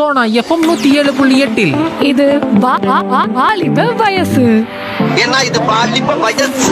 Sona FM நூத்தி ஏழு புள்ளி எட்டில் இது வா- வா- வா- வாலிப வயசு ஏன்னா இது பாலிப்ப வயசு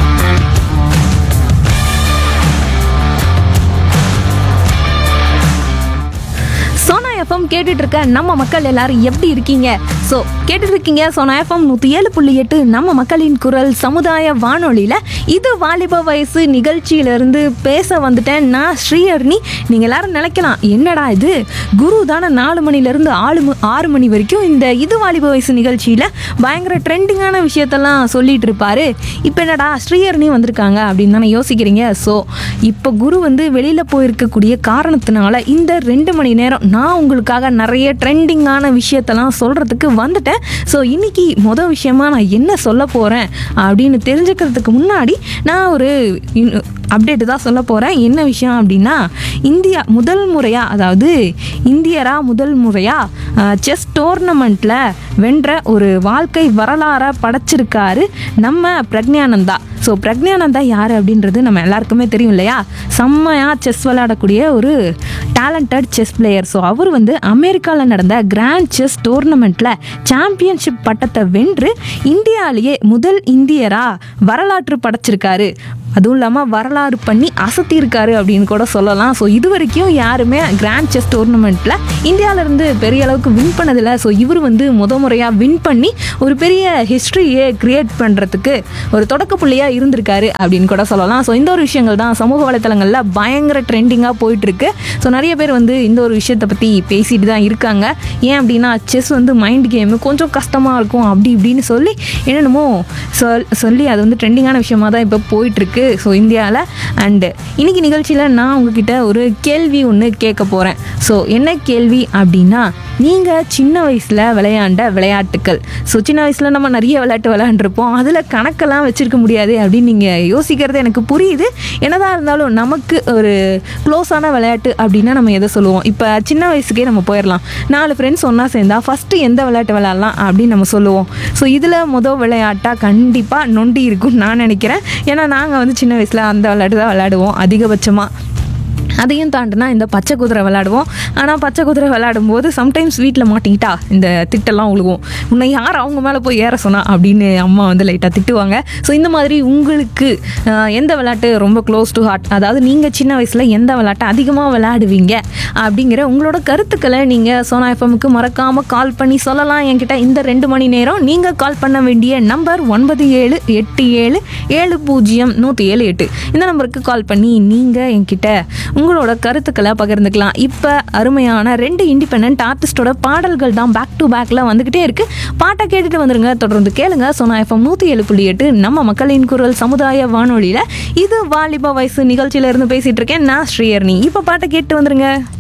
சோனா எஃப்எம் கேட்டுட்டு இருக்க நம்ம மக்கள் எல்லாரும் எப்படி இருக்கீங்க ஸோ கேட்டுட்டு இருக்கீங்க சோனா எஃப்எம் நூற்றி ஏழு புள்ளி எட்டு நம்ம மக்களின் குரல் சமுதாய வானொலியில் இது வாலிப வயசு நிகழ்ச்சியிலிருந்து பேச வந்துட்டேன் நான் ஸ்ரீஹர்னி நீங்கள் எல்லாரும் நினைக்கலாம் என்னடா இது குரு தானே நாலு மணிலேருந்து ஆறு ம- ஆறு மணி வரைக்கும் இந்த இது வாலிப வயசு நிகழ்ச்சியில் பயங்கர ட்ரெண்டிங்கான விஷயத்தெல்லாம் சொல்லிட்டு இருப்பாரு இப்போ என்னடா ஸ்ரீஹர்னி வந்திருக்காங்க அப்படின்னு தானே யோசிக்கிறீங்க ஸோ இப்போ குரு வந்து வெளியில் போயிருக்கக்கூடிய காரணத்தினால இந்த ரெண்டு மணி நேரம் நான் உங்களுக்காக நிறைய ட்ரெண்டிங்கான விஷயத்தெல்லாம் சொல்கிறதுக்கு வந்துட்டேன் ஸோ இன்னைக்கு மொதல் விஷயமா நான் என்ன சொல்ல போகிறேன் அப்படின்னு தெரிஞ்சுக்கிறதுக்கு முன்னாடி நான் ஒரு அப்டேட்டு தான் சொல்ல போகிறேன் என்ன விஷயம் அப்படின்னா இந்தியா முதல் முறையாக அதாவது இந்தியரா முதல் முறையாக செஸ் டோர்னமெண்ட்டில் வென்ற ஒரு வாழ்க்கை வரலாறை படைச்சிருக்காரு நம்ம பிரக்ஞானந்தா ஸோ பிரக்ஞானந்தா யார் அப்படின்றது நம்ம எல்லாருக்குமே தெரியும் இல்லையா செம்மையாக செஸ் விளையாடக்கூடிய ஒரு டேலண்டட் செஸ் பிளேயர் ஸோ அவர் வந்து அமெரிக்காவில் நடந்த கிராண்ட் செஸ் டோர்னமெண்ட்டில் சாம்பியன்ஷிப் பட்டத்தை வென்று இந்தியாவிலேயே முதல் இந்தியரா வரலாற்று படைச்சிருக்காரு அதுவும் இல்லாமல் வரலாறு பண்ணி அசத்தியிருக்காரு அப்படின்னு கூட சொல்லலாம் ஸோ இது வரைக்கும் யாருமே கிராண்ட் செஸ் டோர்னமெண்ட்டில் இந்தியாவிலேருந்து பெரிய அளவுக்கு வின் பண்ணதில்லை ஸோ இவர் வந்து முத முறையாக வின் பண்ணி ஒரு பெரிய ஹிஸ்ட்ரியே கிரியேட் பண்ணுறதுக்கு ஒரு தொடக்க புள்ளியாக இருந்திருக்காரு அப்படின்னு கூட சொல்லலாம் ஸோ இந்த ஒரு விஷயங்கள் தான் சமூக வலைத்தளங்களில் பயங்கர ட்ரெண்டிங்காக போயிட்டுருக்கு ஸோ நிறைய பேர் வந்து இந்த ஒரு விஷயத்தை பற்றி பேசிட்டு தான் இருக்காங்க ஏன் அப்படின்னா செஸ் வந்து மைண்ட் கேமு கொஞ்சம் கஷ்டமாக இருக்கும் அப்படி இப்படின்னு சொல்லி என்னென்னமோ சொல் சொல்லி அது வந்து ட்ரெண்டிங்கான விஷயமா தான் இப்போ போயிட்டுருக்கு ஸோ இந்தியாவில் அண்டு இன்னைக்கு நிகழ்ச்சியில் நான் உங்ககிட்ட ஒரு கேள்வி ஒன்று கேட்க போகிறேன் ஸோ என்ன கேள்வி அப்படின்னா நீங்கள் சின்ன வயசில் விளையாண்ட விளையாட்டுக்கள் ஸோ சின்ன வயசில் நம்ம நிறைய விளையாட்டு விளையாண்டுருப்போம் அதில் கணக்கெல்லாம் வச்சுருக்க முடியாது அப்படின்னு நீங்கள் யோசிக்கிறது எனக்கு புரியுது என்னதான் இருந்தாலும் நமக்கு ஒரு க்ளோஸான விளையாட்டு அப்படின்னா நம்ம எதை சொல்லுவோம் இப்போ சின்ன வயசுக்கே நம்ம போயிடலாம் நாலு ஃப்ரெண்ட்ஸ் ஒன்றா சேர்ந்தா ஃபஸ்ட்டு எந்த விளையாட்டு விளையாடலாம் அப்படின்னு நம்ம சொல்லுவோம் ஸோ இதில் மொதல் விளையாட்டாக கண்டிப்பாக நொண்டி இருக்கும்னு நான் நினைக்கிறேன் ஏன்னா நாங்கள் வந்து சின்ன வயசில் அந்த விளையாட்டு தான் விளையாடுவோம் அதிகபட்சமாக அதையும் தாண்டினா இந்த பச்சை குதிரை விளையாடுவோம் ஆனால் பச்சை குதிரை விளையாடும் போது சம்டைம்ஸ் வீட்டில் மாட்டிக்கிட்டா இந்த திட்டெல்லாம் உழுகும் உன்னை யார் அவங்க மேலே போய் ஏற சொன்னா அப்படின்னு அம்மா வந்து லைட்டாக திட்டுவாங்க ஸோ இந்த மாதிரி உங்களுக்கு ஆஹ், எந்த விளையாட்டு ரொம்ப க்ளோஸ் டு ஹார்ட் அதாவது நீங்கள் சின்ன வயசில் எந்த விளையாட்டை அதிகமாக விளையாடுவீங்க அப்படிங்கிற உங்களோட கருத்துக்களை நீங்கள் சோனா எஃப்எம்க்கு மறக்காமல் கால் பண்ணி சொல்லலாம் என்கிட்ட இந்த ரெண்டு மணி நேரம் நீங்கள் கால் பண்ண வேண்டிய நம்பர் ஒன்பது ஏழு எட்டு ஏழு ஏழு பூஜ்ஜியம் நூற்றி ஏழு எட்டு இந்த நம்பருக்கு கால் பண்ணி நீங்கள் என்கிட்ட உங்களோட கருத்துக்களை பகிர்ந்துக்கலாம் இப்போ அருமையான ரெண்டு இண்டிபெண்ட் ஆர்டிஸ்டோட பாடல்கள் தான் பேக் டு பேக்கில் வந்துக்கிட்டே இருக்குது பாட்டை கேட்டுட்டு வந்துருங்க தொடர்ந்து கேளுங்க சோனா எஃப்எம் நூற்றி ஏழு புள்ளி எட்டு நம்ம மக்களின் குரல் சமுதாய வானொலியில் இது வாலிப வயசு நிகழ்ச்சியில இருந்து பேசிகிட்டு இருக்கேன் நான் ஸ்ரீயர்னி இப்போ பாட்டை கேட்டு வந்துருங்க